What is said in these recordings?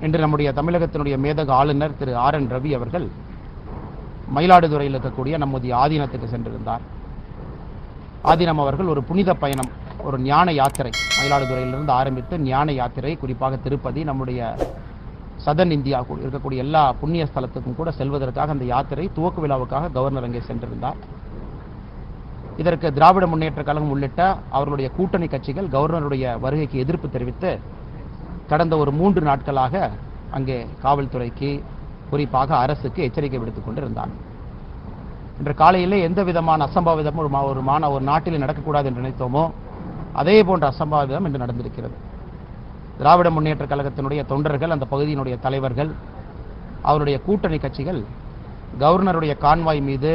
இன்று நம்முடைய தமிழகத்தினுடைய மேதக ஆளுநர் திரு ஆர் என் ரவி அவர்கள் மயிலாடுதுறையில் இருக்கக்கூடிய நம்முடைய ஆதீனத்துக்கு சென்றிருந்தார் ஆதீனம் அவர்கள் ஒரு புனித பயணம் ஒரு ஞான யாத்திரை மயிலாடுதுறையிலிருந்து ஆரம்பித்து ஞான யாத்திரை குறிப்பாக திருப்பதி நம்முடைய சதன் இந்தியா கு- இருக்கக்கூடிய எல்லா புண்ணிய ஸ்தலத்துக்கும் கூட செல்வதற்காக அந்த யாத்திரை துவக்க விழாவுக்காக கவர்னர் அங்கே சென்றிருந்தார் இதற்கு திராவிட முன்னேற்ற கழகம் உள்ளிட்ட அவர்களுடைய கூட்டணி கட்சிகள் கவர்னருடைய வருகைக்கு எதிர்ப்பு தெரிவித்து கடந்த ஒரு மூன்று நாட்களாக அங்கே காவல்துறைக்கு குறிப்பாக அரசுக்கு எச்சரிக்கை விடுத்துக் கொண்டிருந்தார் இன்று காலையிலே எந்த விதமான அசம்பாவிதமும் ஒரு மா- ஒரு மான ஒரு நாட்டில் நடக்கக்கூடாது என்று நினைத்தோமோ அதே போன்ற அசம்பாவிதம் இன்று நடந்திருக்கிறது திராவிட முன்னேற்ற கழகத்தினுடைய தொண்டர்கள் அந்த பகுதியினுடைய தலைவர்கள் அவருடைய கூட்டணி கட்சிகள் கவர்னருடைய கான்வாய் மீது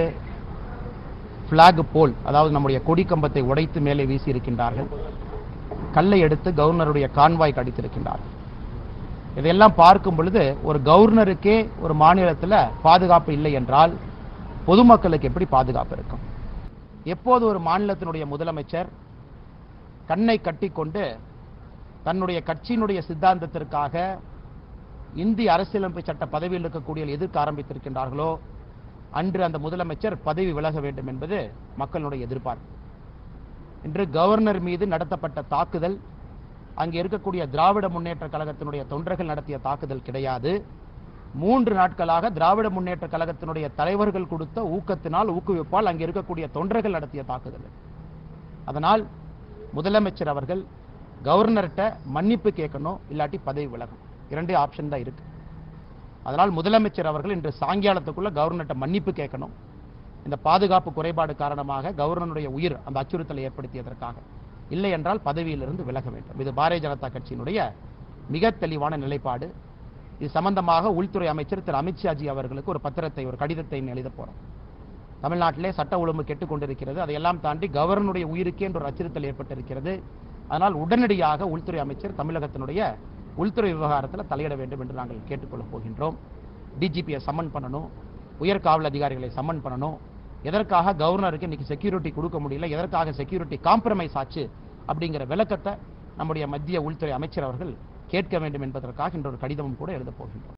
பிளாக் போல் அதாவது நம்முடைய கொடி கம்பத்தை உடைத்து மேலே வீசி இருக்கின்றார்கள் கல்லை எடுத்து கவர்னருடைய கான்வாய்க்கு அடித்திருக்கின்றார்கள் இதையெல்லாம் பார்க்கும் பொழுது ஒரு கவர்னருக்கே ஒரு மாநிலத்தில் பாதுகாப்பு இல்லை என்றால் பொதுமக்களுக்கு எப்படி பாதுகாப்பு இருக்கும் எப்போது ஒரு மாநிலத்தினுடைய முதலமைச்சர் கண்ணை கட்டிக்கொண்டு தன்னுடைய கட்சியினுடைய சித்தாந்தத்திற்காக இந்திய அரசியலமைப்பு சட்ட பதவியில் இருக்கக்கூடிய எதிர்க்க ஆரம்பித்திருக்கின்றார்களோ அன்று அந்த முதலமைச்சர் பதவி விலக வேண்டும் என்பது மக்களுடைய எதிர்பார்ப்பு இன்று கவர்னர் மீது நடத்தப்பட்ட தாக்குதல் அங்கே இருக்கக்கூடிய திராவிட முன்னேற்ற கழகத்தினுடைய தொண்டர்கள் நடத்திய தாக்குதல் கிடையாது மூன்று நாட்களாக திராவிட முன்னேற்ற கழகத்தினுடைய தலைவர்கள் கொடுத்த ஊக்கத்தினால் ஊக்குவிப்பால் அங்கே இருக்கக்கூடிய தொண்டர்கள் நடத்திய தாக்குதல் அதனால் முதலமைச்சர் அவர்கள் கவர்னர்கிட்ட மன்னிப்பு கேட்கணும் இல்லாட்டி பதவி விலகணும் இரண்டே ஆப்ஷன் தான் இருக்கு அதனால் முதலமைச்சர் அவர்கள் இன்று சாயங்காலத்துக்குள்ள கவர்னர்கிட்ட மன்னிப்பு கேட்கணும் இந்த பாதுகாப்பு குறைபாடு காரணமாக கவர்னருடைய உயிர் அந்த அச்சுறுத்தலை ஏற்படுத்தியதற்காக இல்லை என்றால் பதவியிலிருந்து விலக வேண்டும் இது பாரதிய ஜனதா கட்சியினுடைய மிக தெளிவான நிலைப்பாடு இது சம்பந்தமாக உள்துறை அமைச்சர் திரு அமித்ஷாஜி அவர்களுக்கு ஒரு பத்திரத்தை ஒரு கடிதத்தை எழுத போறோம் தமிழ்நாட்டிலே சட்ட ஒழுங்கு கெட்டுக் கொண்டிருக்கிறது அதையெல்லாம் தாண்டி கவர்னருடைய உயிருக்கே என்ற ஒரு அச்சுறுத்தல் ஏற்பட்டிருக்கிறது அதனால் உடனடியாக உள்துறை அமைச்சர் தமிழகத்தினுடைய உள்துறை விவகாரத்தில் தலையிட வேண்டும் என்று நாங்கள் கேட்டுக்கொள்ளப் போகின்றோம் டிஜிபியை சம்மன் பண்ணணும் உயர் காவல் அதிகாரிகளை சம்மன் பண்ணணும் எதற்காக கவர்னருக்கு இன்னைக்கு செக்யூரிட்டி கொடுக்க முடியல எதற்காக செக்யூரிட்டி காம்ப்ரமைஸ் ஆச்சு அப்படிங்கிற விளக்கத்தை நம்முடைய மத்திய உள்துறை அமைச்சர் அவர்கள் கேட்க வேண்டும் என்பதற்காக இன்று ஒரு கடிதமும் கூட எழுதப் போகின்றோம்